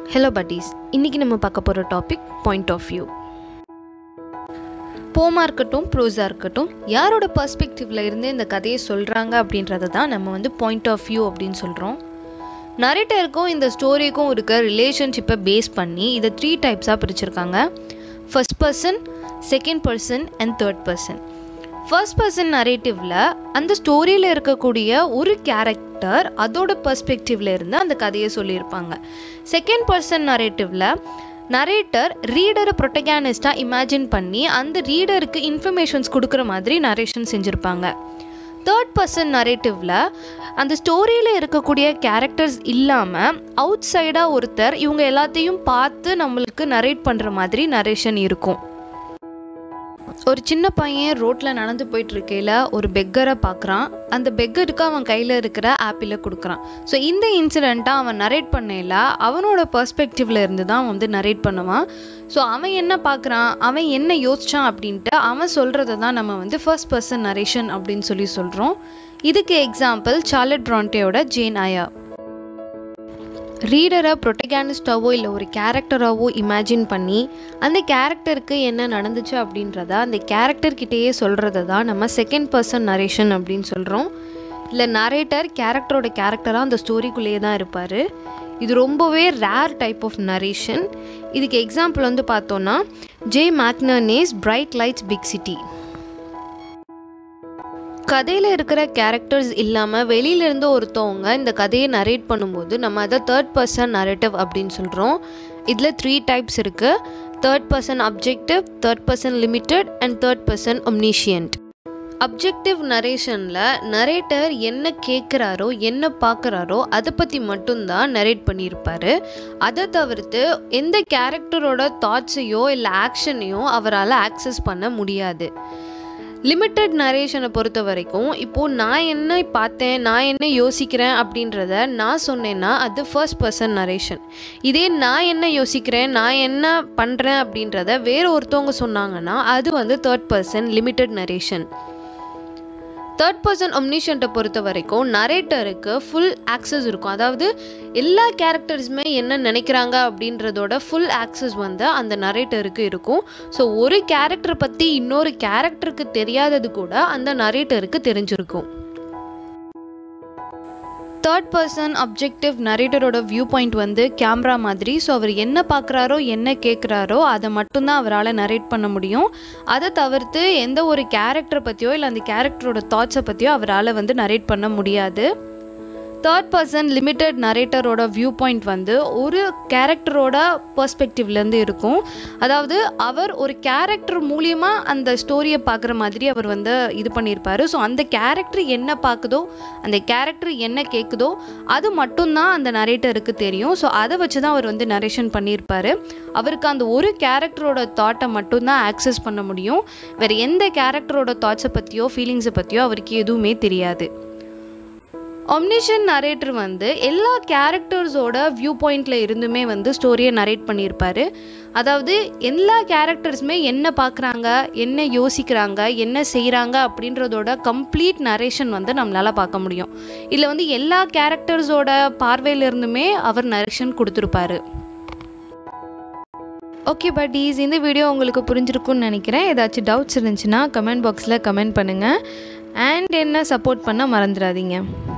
hello buddies இன்றைக்கி நம்ம பார்க்க போகிற டாபிக் பாயிண்ட் ஆஃப் வியூ போமாக இருக்கட்டும் ப்ரோஸாக இருக்கட்டும் யாரோட பர்ஸ்பெக்டிவில் இருந்து இந்த கதையை சொல்கிறாங்க அப்படின்றத தான் நம்ம வந்து பாயிண்ட் ஆஃப் வியூ அப்படின்னு சொல்கிறோம் நரேட்டருக்கும் இந்த ஸ்டோரிக்கும் இருக்க ரிலேஷன்ஷிப்பை பேஸ் பண்ணி இதை த்ரீ டைப்ஸாக பிரிச்சிருக்காங்க first person second person and third person first person நரேட்டிவில் அந்த ஸ்டோரியில் இருக்கக்கூடிய ஒரு கேரக்டர் அதோட பர்ஸ்பெக்டிவ்ல இருந்து அந்த கதையை சொல்லியிருப்பாங்க செகண்ட் பர்சன் நரேட்டிவில் நரேட்டர் ரீடரை ப்ரொட்டகானிஸ்டாக இமேஜின் பண்ணி அந்த ரீடருக்கு இன்ஃபர்மேஷன்ஸ் கொடுக்குற மாதிரி நரேஷன் செஞ்சுருப்பாங்க தேர்ட் பர்சன் நரேட்டிவில் அந்த ஸ்டோரியில் இருக்கக்கூடிய கேரக்டர்ஸ் இல்லாமல் அவுட் சைடாக ஒருத்தர் இவங்க எல்லாத்தையும் பார்த்து நம்மளுக்கு நரேட் பண்ணுற மாதிரி நரேஷன் இருக்கும் ஒரு சின்ன பையன் ரோட்டில் நடந்து போயிட்டு இருக்கையில் ஒரு பெக்கரை பார்க்குறான் அந்த பெக்கருக்கு அவன் கையில் இருக்கிற ஆப்பிளை கொடுக்குறான் ஸோ இந்த இன்சிடெண்ட்டை அவன் நரேட் பண்ணையில் அவனோட பர்ஸ்பெக்டிவ்ல இருந்து தான் அவன் வந்து நரேட் பண்ணுவான் ஸோ அவன் என்ன பார்க்குறான் அவன் என்ன யோசிச்சான் அப்படின்ட்டு அவன் சொல்கிறத தான் நம்ம வந்து ஃபர்ஸ்ட் பர்சன் நரேஷன் அப்படின்னு சொல்லி சொல்கிறோம் இதுக்கு எக்ஸாம்பிள் சார்லட் ப்ராண்டேயோட ஜேன் ஆயா ரீடரை ப்ரொட்டகானிஸ்டாவோ இல்லை ஒரு கேரக்டராகவோ இமேஜின் பண்ணி அந்த கேரக்டருக்கு என்ன நடந்துச்சு அப்படின்றத அந்த கேரக்டர்கிட்டேயே சொல்கிறத தான் நம்ம செகண்ட் பர்சன் நரேஷன் அப்படின்னு சொல்கிறோம் இல்லை நரேட்டர் கேரக்டரோட கேரக்டராக அந்த ஸ்டோரிக்குள்ளேயே தான் இருப்பார் இது ரொம்பவே ரேர் டைப் ஆஃப் நரேஷன் இதுக்கு எக்ஸாம்பிள் வந்து பார்த்தோன்னா Jay McInerney's bright lights big city கதையில் இருக்கிற கேரக்டர்ஸ் இல்லாமல் வெளியிலேருந்து ஒருத்தவங்க இந்த கதையை நரேட் பண்ணும்போது நம்ம அதை தேர்ட் பர்சன் நரேட்டிவ் அப்படின்னு சொல்கிறோம் இதில் த்ரீ டைப்ஸ் இருக்குது third person objective third person limited and third person omniscient objective நரேஷனில் நரேட்டர் என்ன கேட்குறாரோ என்ன பார்க்குறாரோ அதை பற்றி மட்டும்தான் நரேட் பண்ணியிருப்பார் அதை தவிர்த்து எந்த கேரக்டரோட தாட்ஸையோ இல்லை ஆக்ஷனையோ அவரால் ஆக்சஸ் பண்ண முடியாது லிமிட்டட் நரேஷனை பொறுத்த வரைக்கும் இப்போது நான் என்ன பார்த்தேன் நான் என்ன யோசிக்கிறேன் அப்படின்றத நான் சொன்னேன்னா அது ஃபர்ஸ்ட் பர்சன் நரேஷன் இதே நான் என்ன யோசிக்கிறேன் நான் என்ன பண்ணுறேன் அப்படின்றத வேறு ஒருத்தவங்க சொன்னாங்கன்னா அது வந்து third person limited narration third person ஒம்னிஷன்ட்டை பொறுத்த வரைக்கும் நரேட்டருக்கு ஃபுல் ஆக்சஸ் இருக்கும் அதாவது எல்லா கேரக்டர்ஸுமே என்ன நினைக்கிறாங்க அப்படின்றதோட ஃபுல் ஆக்சஸ் வந்து அந்த நரேட்டருக்கு இருக்கும் ஸோ ஒரு கேரக்டர் பற்றி இன்னொரு கேரக்டருக்கு தெரியாதது கூட அந்த நரேட்டருக்கு தெரிஞ்சிருக்கும் தேர்ட் பர்சன் அப்ஜெக்டிவ் நரேட்டரோட வியூ பாயிண்ட் வந்து கேமரா மாதிரி ஸோ அவர் என்ன பார்க்குறாரோ என்ன கேட்குறாரோ அதை மட்டும்தான் அவரால் நரேட் பண்ண முடியும் அதை தவிர்த்து எந்த ஒரு கேரக்டரை பற்றியோ இல்லை அந்த கேரக்டரோட தாட்ஸை பற்றியோ அவரால் வந்து நரேட் பண்ண முடியாது தேர்ட் பர்சன் லிமிட்டட் நரேட்டரோட வியூ பாயிண்ட் வந்து ஒரு கேரக்டரோட பர்ஸ்பெக்டிவ்லேருந்து இருக்கும் அதாவது அவர் ஒரு கேரக்டர் மூலியமாக அந்த ஸ்டோரியை பார்க்குற மாதிரி அவர் வந்து இது பண்ணியிருப்பார் ஸோ அந்த கேரக்டர் என்ன பார்க்குதோ அந்த கேரக்டர் என்ன கேட்குதோ அது மட்டும்தான் அந்த நரேட்டருக்கு தெரியும் ஸோ அதை வச்சு தான் அவர் வந்து நரேஷன் பண்ணியிருப்பார் அவருக்கு அந்த ஒரு கேரக்டரோட தாட்டை மட்டும்தான் ஆக்சஸ் பண்ண முடியும் வேறு எந்த கேரக்டரோட தாட்ஸை பற்றியோ ஃபீலிங்ஸை பற்றியோ அவருக்கு எதுவுமே தெரியாது ஒம்னிஷன் நரேட்டர் வந்து எல்லா கேரக்டர்ஸோட வியூ பாயிண்டில் இருந்துமே வந்து ஸ்டோரியை நரேட் பண்ணியிருப்பார் அதாவது எல்லா கேரக்டர்ஸுமே என்ன பார்க்குறாங்க என்ன யோசிக்கிறாங்க என்ன செய்கிறாங்க அப்படின்றதோட கம்ப்ளீட் நரேஷன் வந்து நம்மளால் பார்க்க முடியும் இதில் வந்து எல்லா கேரக்டர்ஸோட பார்வையிலிருந்துமே அவர் நரேஷன் கொடுத்துருப்பாரு ஓகே பட்டீஸ் இந்த வீடியோ உங்களுக்கு புரிஞ்சிருக்கும்னு நினைக்கிறேன் ஏதாச்சும் டவுட்ஸ் இருந்துச்சுன்னா கமெண்ட் பாக்ஸில் கமெண்ட் பண்ணுங்கள் அண்ட் என்ன சப்போர்ட் பண்ண மறந்துடாதீங்க